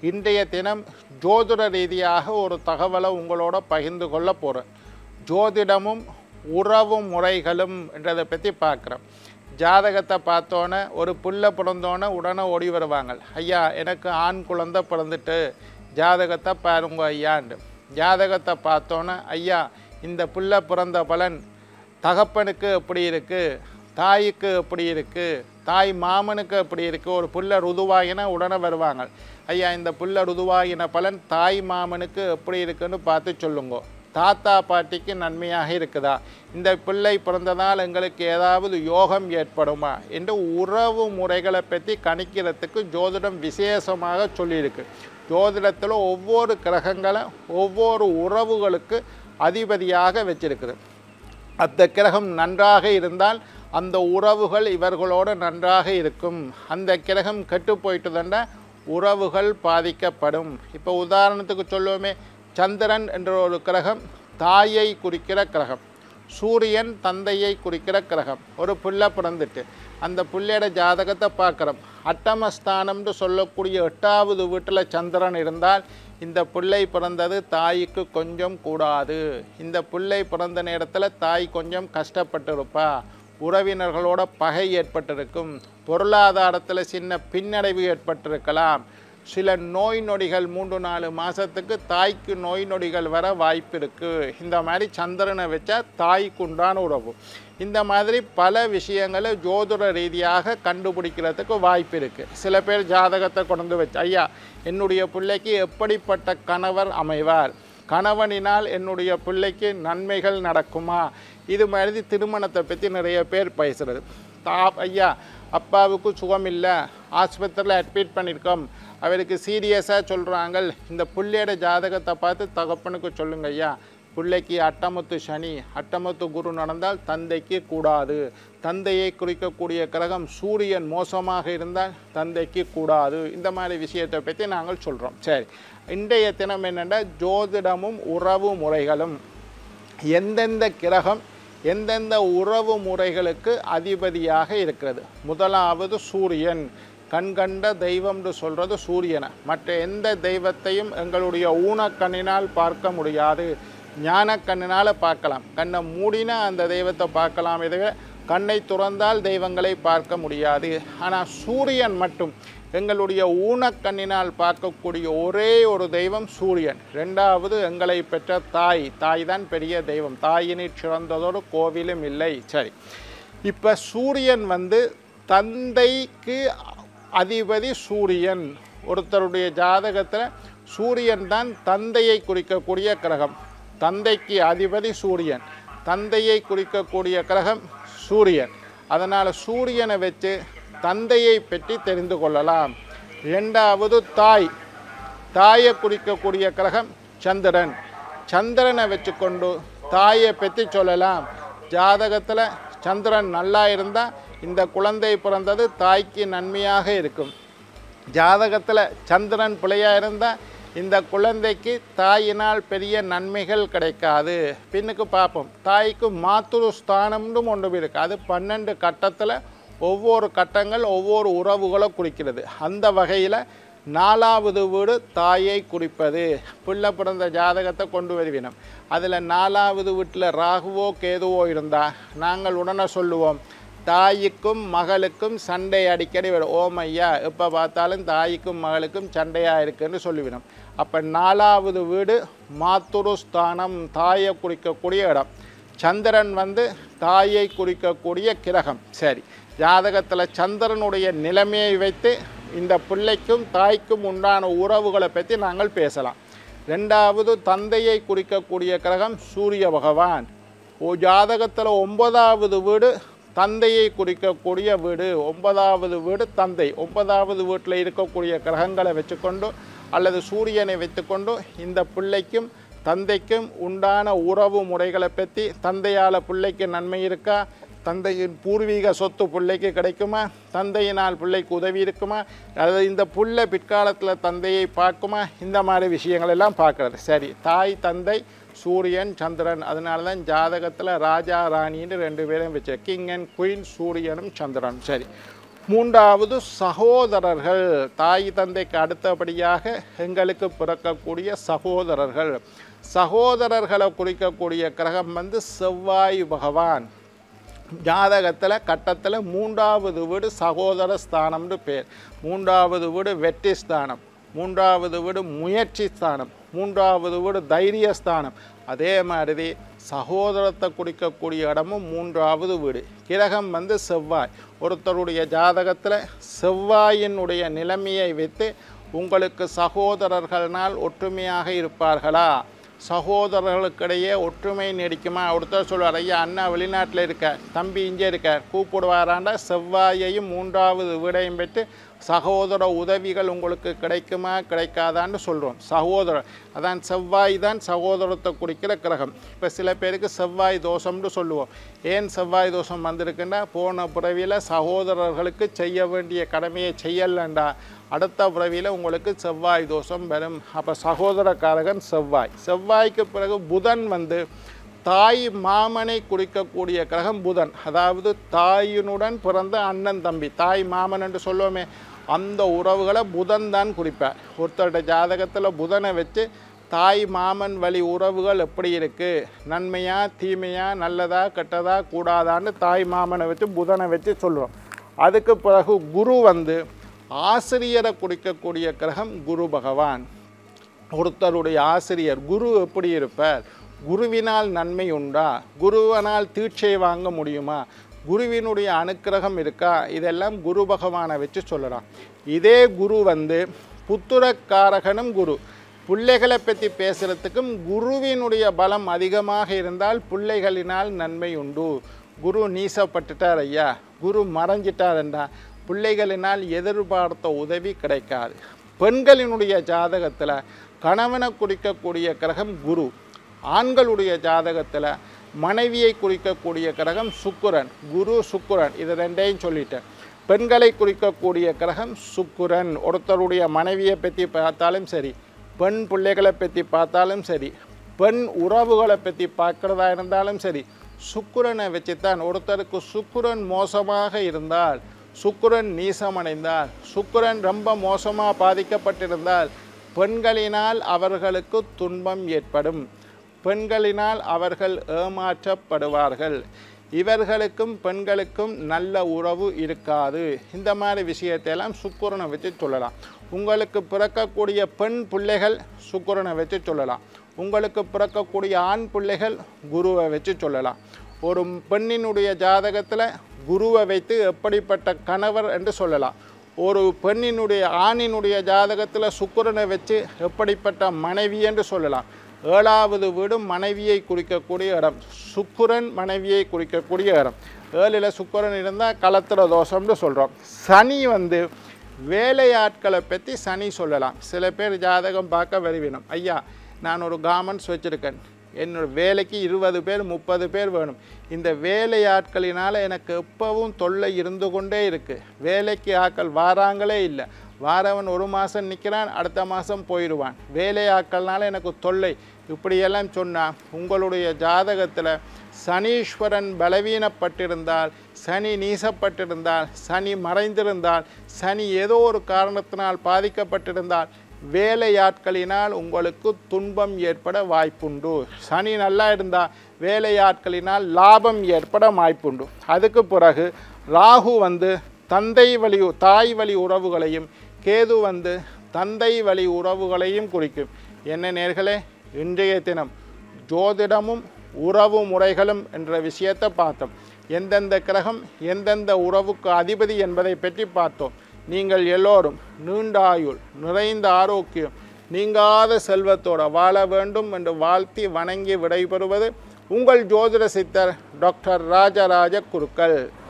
இன்றைய தினம் ஜோதிட ரீதியாக ஒரு தகவலை உங்களோட பகிர்ந்து கொள்ள போகிறேன் ஜோதிடமும் உறவு முறைகளும் என்றதை பற்றி பார்க்குறோம் ஜாதகத்தை பார்த்தோன்னே ஒரு புள்ள பிறந்தோன்னே உடனே ஓடி வருவாங்க ஐயா எனக்கு ஆண் குழந்தை பிறந்துட்டு ஜாதகத்தை பாருங்க ஐயாண்டு ஜாதகத்தை பார்த்தோன்னே ஐயா இந்த புள்ள பிறந்த பலன் தகப்பனுக்கு எப்படி இருக்குது தாய்க்கு எப்படி இருக்குது தாய் மாமனுக்கு எப்படி இருக்குது ஒரு புள்ள ருதுவாகினா உடனே வருவாங்க ஐயா இந்த புள்ள ருதுவாகின பலன் தாய் மாமனுக்கு எப்படி இருக்குன்னு பார்த்து சொல்லுங்க தாத்தா பாட்டிக்கு நன்மையாக இருக்குதா இந்த பிள்ளை பிறந்ததால் எங்களுக்கு ஏதாவது யோகம் ஏற்படுமா என்று உறவு முறைகளை பற்றி கணிக்கிறதுக்கு ஜோதிடம் விசேஷமாக சொல்லியிருக்கு ஜோதிடத்தில் ஒவ்வொரு கிரகங்களை ஒவ்வொரு உறவுகளுக்கு அதிபதியாக வச்சிருக்குது அந்த கிரகம் நன்றாக இருந்தால் அந்த உறவுகள் இவர்களோடு நன்றாக இருக்கும் அந்த கிரகம் கெட்டு போயிட்டுதண்ட உறவுகள் பாதிக்கப்படும் இப்போ உதாரணத்துக்கு சொல்லுவோமே சந்திரன் என்ற ஒரு கிரகம் தாயை குறிக்கிற கிரகம் சூரியன் தந்தையை குறிக்கிற கிரகம் ஒரு புள்ள பிறந்துட்டு அந்த புள்ளையோட ஜாதகத்தை பார்க்குறோம் அட்டமஸ்தானம்னு சொல்லக்கூடிய எட்டாவது வீட்டில் சந்திரன் இருந்தால் இந்த பிள்ளை பிறந்தது தாய்க்கு கொஞ்சம் கூடாது இந்த பிள்ளை பிறந்த நேரத்தில் தாய் கொஞ்சம் கஷ்டப்பட்டிருப்பா உறவினர்களோட பகை ஏற்பட்டிருக்கும் பொருளாதாரத்தில் சின்ன பின்னடைவு ஏற்பட்டிருக்கலாம் சில நோய் நொடிகள் மூன்று நாலு மாதத்துக்கு தாய்க்கு நோய் நொடிகள் வர வாய்ப்பு இருக்குது இந்த மாதிரி சந்திரனை வச்சா தாய்க்கு உண்டான உறவு இந்த மாதிரி பல விஷயங்களை ஜோதிட ரீதியாக கண்டுபிடிக்கிறதுக்கு வாய்ப்பு இருக்குது சில பேர் ஜாதகத்தை கொண்டு வச்சு ஐயா என்னுடைய பிள்ளைக்கு எப்படிப்பட்ட கணவர் அமைவார் கணவனினால் என்னுடைய பிள்ளைக்கு நன்மைகள் நடக்குமா இது மாதிரி திருமணத்தை பற்றி நிறைய பேர் பேசுகிறது தா ஐயா அப்பாவுக்கு சுகம் இல்லை ஆஸ்பத்திரியில் அட்மிட் பண்ணியிருக்கோம் அவருக்கு சீரியஸாக சொல்கிறாங்க இந்த புள்ளையோட ஜாதகத்தை பார்த்து தகப்பனுக்கு சொல்லுங்க ஐயா பிள்ளைக்கு அட்டமத்து சனி அட்டமத்து குரு நடந்தால் தந்தைக்கு கூடாது தந்தையை குறிக்கக்கூடிய கிரகம் சூரியன் மோசமாக இருந்தால் தந்தைக்கு கூடாது இந்த மாதிரி விஷயத்தை பற்றி நாங்கள் சொல்கிறோம் சரி இன்றைய தினம் என்னென்னா ஜோதிடமும் உறவு முறைகளும் எந்தெந்த கிரகம் எந்தெந்த உறவு முறைகளுக்கு அதிபதியாக இருக்கிறது முதலாவது சூரியன் கண்கண்ட தெய்வம்னு சொல்கிறது சூரியனை மற்ற எந்த தெய்வத்தையும் எங்களுடைய ஊனக்கண்ணினால் பார்க்க முடியாது ஞான கண்ணினால் பார்க்கலாம் கண்ணை மூடினா அந்த தெய்வத்தை பார்க்கலாம் இதுவே கண்ணை துறந்தால் தெய்வங்களை பார்க்க முடியாது ஆனால் சூரியன் மட்டும் எங்களுடைய ஊனக்கண்ணினால் பார்க்கக்கூடிய ஒரே ஒரு தெய்வம் சூரியன் ரெண்டாவது எங்களை பெற்ற தாய் தாய் தான் பெரிய தெய்வம் தாயினை சிறந்ததொரு கோவிலும் இல்லை சரி இப்போ சூரியன் வந்து தந்தைக்கு அதிபதி சூரியன் ஒருத்தருடைய ஜாதகத்தில் சூரியன் தான் தந்தையை குறிக்கக்கூடிய கிரகம் தந்தைக்கு அதிபதி சூரியன் தந்தையை குறிக்கக்கூடிய கிரகம் சூரியன் அதனால் சூரியனை வச்சு தந்தையை பற்றி தெரிந்து கொள்ளலாம் இரண்டாவது தாய் தாயை குறிக்கக்கூடிய கிரகம் சந்திரன் சந்திரனை வச்சுக்கொண்டு தாயை பற்றி சொல்லலாம் ஜாதகத்தில் சந்திரன் நல்லா இருந்தால் இந்த குழந்தை பிறந்தது தாய்க்கு நன்மையாக இருக்கும் ஜாதகத்தில் சந்திரன் பிழையாக இருந்தால் இந்த குழந்தைக்கு தாயினால் பெரிய நன்மைகள் கிடைக்காது பின்னுக்கு பார்ப்போம் தாய்க்கு மாத்துரு ஸ்தானம்னு ஒன்று இருக்குது அது பன்னெண்டு கட்டத்தில் ஒவ்வொரு கட்டங்கள் ஒவ்வொரு உறவுகளை குறிக்கிறது அந்த வகையில் நாலாவது வீடு தாயை குறிப்பது பிள்ளை பிறந்த ஜாதகத்தை கொண்டு வருவினோம் அதில் நாலாவது வீட்டில் ராகுவோ கேதுவோ இருந்தால் நாங்கள் உடனே சொல்லுவோம் தாய்க்கும் மகளுக்கும் சண்டை அடிக்கடி வரும் ஓம் ஐயா எப்போ பார்த்தாலும் தாய்க்கும் மகளுக்கும் சண்டையாக இருக்குன்னு சொல்லிவிடும் அப்போ நாலாவது வீடு மாத்துரு ஸ்தானம் தாயை குறிக்கக்கூடிய இடம் சந்திரன் வந்து தாயை குறிக்கக்கூடிய கிரகம் சரி ஜாதகத்தில் சந்திரனுடைய நிலைமையை வைத்து இந்த பிள்ளைக்கும் தாய்க்கும் உண்டான உறவுகளை பற்றி நாங்கள் பேசலாம் ரெண்டாவது தந்தையை குறிக்கக்கூடிய கிரகம் சூரிய பகவான் ஓ ஜாதகத்தில் ஒன்பதாவது வீடு தந்தையை குறிக்கக்கூடிய வீடு ஒன்பதாவது வீடு தந்தை ஒன்பதாவது வீட்டில் இருக்கக்கூடிய கிரகங்களை வச்சுக்கொண்டு அல்லது சூரியனை வைத்துக்கொண்டு இந்த பிள்ளைக்கும் தந்தைக்கும் உண்டான உறவு முறைகளை பற்றி தந்தையால் பிள்ளைக்கு நன்மை இருக்கா தந்தையின் பூர்வீக சொத்து பிள்ளைக்கு கிடைக்குமா தந்தையினால் பிள்ளைக்கு உதவி இருக்குமா அல்லது இந்த புள்ள பிற்காலத்தில் தந்தையை பார்க்குமா இந்த மாதிரி விஷயங்கள் எல்லாம் பார்க்குறது சரி தாய் தந்தை சூரியன் சந்திரன் அதனால தான் ஜாதகத்தில் ராஜா ராணின்னு ரெண்டு பேரும் வச்சு கிங் அண்ட் குயின் சூரியனும் சந்திரனும் சரி மூன்றாவது சகோதரர்கள் தாய் தந்தைக்கு அடுத்தபடியாக எங்களுக்கு பிறக்கக்கூடிய சகோதரர்கள் சகோதரர்களை குறிக்கக்கூடிய கிரகம் வந்து செவ்வாய் பகவான் ஜாதகத்தில் கட்டத்தில் மூன்றாவது வீடு சகோதர ஸ்தானம்னு பேர் மூன்றாவது வீடு வெற்றி ஸ்தானம் மூன்றாவது வீடு முயற்சி ஸ்தானம் மூன்றாவது வீடு தைரிய ஸ்தானம் அதே மாதிரி சகோதரத்தை குறிக்கக்கூடிய இடமும் மூன்றாவது வீடு கிரகம் வந்து செவ்வாய் ஒருத்தருடைய ஜாதகத்தில் செவ்வாயினுடைய நிலைமையை வைத்து உங்களுக்கு சகோதரர்கள்னால் ஒற்றுமையாக இருப்பார்களா சகோதரர்களுக்கிடையே ஒற்றுமை நீடிக்குமா ஒருத்தர் சொல்வார் ஐயா அண்ணா வெளிநாட்டில் இருக்க தம்பி இங்கே இருக்கார் கூப்பிடுவாராண்டா செவ்வாயையும் மூன்றாவது வீடையும் பெற்று சகோதர உதவிகள் உங்களுக்கு கிடைக்குமா கிடைக்காதான்னு சொல்கிறோம் சகோதரர் அதான் செவ்வாய் தான் சகோதரத்தை குறிக்கிற கிரகம் இப்போ சில பேருக்கு செவ்வாய் தோஷம்னு சொல்லுவோம் ஏன் செவ்வாய் தோஷம் வந்திருக்குன்னா போன பிறவியில் சகோதரர்களுக்கு செய்ய வேண்டிய கடமையை செய்யலண்டா அடுத்த பிறவியில் உங்களுக்கு செவ்வாய் தோஷம் வரும் அப்போ சகோதரக்காரகன் செவ்வாய் செவ்வாய்க்கு பிறகு புதன் வந்து தாய் மாமனை குறிக்கக்கூடிய கிரகம் புதன் அதாவது தாயினுடன் பிறந்த அண்ணன் தம்பி தாய் மாமன் என்று சொல்லுவோமே அந்த உறவுகளை புதன் தான் குறிப்பார் ஒருத்தருடைய ஜாதகத்தில் புதனை வச்சு தாய் மாமன் வழி உறவுகள் எப்படி இருக்குது நன்மையா தீமையா நல்லதா கெட்டதா கூடாதான்னு தாய் மாமனை வச்சு புதனை வச்சு சொல்லுவோம் அதுக்கு பிறகு குரு வந்து ஆசிரியரை குறிக்கக்கூடிய கிரகம் குரு பகவான் ஒருத்தருடைய ஆசிரியர் குரு எப்படி இருப்பார் குருவினால் நன்மை உண்டா குருவனால் தீட்சை வாங்க முடியுமா குருவினுடைய அனுக்கிரகம் இருக்கா இதெல்லாம் குரு பகவானை வச்சு சொல்லலாம் இதே குரு வந்து புத்துரக்காரகனும் குரு பிள்ளைகளை பற்றி பேசுகிறதுக்கும் குருவினுடைய பலம் அதிகமாக இருந்தால் பிள்ளைகளினால் நன்மை உண்டு குரு நீசப்பட்டுட்டார் ஐயா குரு மறைஞ்சிட்டாருண்டா பிள்ளைகளினால் எதிர்பார்த்த உதவி கிடைக்காது பெண்களினுடைய ஜாதகத்தில் கணவனை குறிக்கக்கூடிய கிரகம் குரு ஆண்களுடைய ஜாதகத்தில் மனைவியை குறிக்கக்கூடிய கிரகம் சுக்கிரன் குரு சுக்கிரன் இது ரெண்டையும் சொல்லிட்டேன் பெண்களை குறிக்கக்கூடிய கிரகம் சுக்கிரன் ஒருத்தருடைய மனைவியை பற்றி பார்த்தாலும் சரி பெண் பிள்ளைகளை பற்றி பார்த்தாலும் சரி பெண் உறவுகளை பற்றி பார்க்குறதா இருந்தாலும் சரி சுக்கிரனை வச்சுத்தான் ஒருத்தருக்கு சுக்கிரன் மோசமாக இருந்தால் சுக்கிரன் நீசமடைந்தால் சுக்கிரன் ரொம்ப மோசமாக பாதிக்கப்பட்டிருந்தால் பெண்களினால் அவர்களுக்கு துன்பம் ஏற்படும் பெண்களினால் அவர்கள் ஏமாற்றப்படுவார்கள் இவர்களுக்கும் பெண்களுக்கும் நல்ல உறவு இருக்காது இந்த மாதிரி விஷயத்தையெல்லாம் சுக்கிரனை வச்சு சொல்லலாம் உங்களுக்கு பிறக்கக்கூடிய பெண் பிள்ளைகள் சுக்கிரனை வச்சு சொல்லலாம் உங்களுக்கு பிறக்கக்கூடிய ஆண் பிள்ளைகள் குருவை வச்சு சொல்லலாம் ஒரு பெண்ணினுடைய ஜாதகத்தில் குருவை வைத்து எப்படிப்பட்ட கணவர் என்று சொல்லலாம் ஒரு பெண்ணினுடைய ஆணினுடைய ஜாதகத்தில் சுக்கிரனை வச்சு எப்படிப்பட்ட மனைவி என்று சொல்லலாம் ஏழாவது வீடு மனைவியை குறிக்கக்கூடிய இடம் சுக்கிரன் மனைவியை குறிக்கக்கூடிய இடம் ஏழில் சுக்கிரன் இருந்தால் கலத்திர தோஷம்னு சொல்கிறோம் சனி வந்து வேலையாட்களை பற்றி சனி சொல்லலாம் சில பேர் ஜாதகம் பார்க்க வருவினோம் ஐயா நான் ஒரு கார்மெண்ட்ஸ் வச்சுருக்கேன் என்னோட வேலைக்கு இருபது பேர் முப்பது பேர் வேணும் இந்த வேலையாட்களினால் எனக்கு எப்பவும் தொல்லை இருந்து கொண்டே இருக்குது வேலைக்கு ஆட்கள் வாராங்களே இல்லை வாரவன் ஒரு மாதம் நிற்கிறான் அடுத்த மாதம் போயிடுவான் வேலையாட்கள்னால எனக்கு தொல்லை இப்படியெல்லாம் சொன்னால் உங்களுடைய ஜாதகத்தில் சனீஸ்வரன் பலவீனப்பட்டிருந்தால் சனி நீசப்பட்டிருந்தால் சனி மறைந்திருந்தால் சனி ஏதோ ஒரு காரணத்தினால் பாதிக்கப்பட்டிருந்தால் வேலையாட்களினால் உங்களுக்கு துன்பம் ஏற்பட வாய்ப்புண்டு சனி நல்லா இருந்தால் வேலையாட்களினால் லாபம் ஏற்பட வாய்ப்புண்டு அதுக்கு பிறகு ராகு வந்து தந்தை வழி தாய் வழி உறவுகளையும் கேது வந்து தந்தை வழி உறவுகளையும் குறிக்கும் என்ன நேர்களே இன்றைய தினம் ஜோதிடமும் உறவு முறைகளும் என்ற விஷயத்தை பார்த்தோம் எந்தெந்த கிரகம் எந்தெந்த உறவுக்கு அதிபதி என்பதை பற்றி பார்த்தோம் நீங்கள் எல்லோரும் நீண்ட ஆயுள் நிறைந்த ஆரோக்கியம் நீங்காத செல்வத்தோட வாழ வேண்டும் என்று வாழ்த்தி வணங்கி விடைபெறுவது உங்கள் ஜோதிட சித்தர் டாக்டர் ராஜராஜ குருக்கள்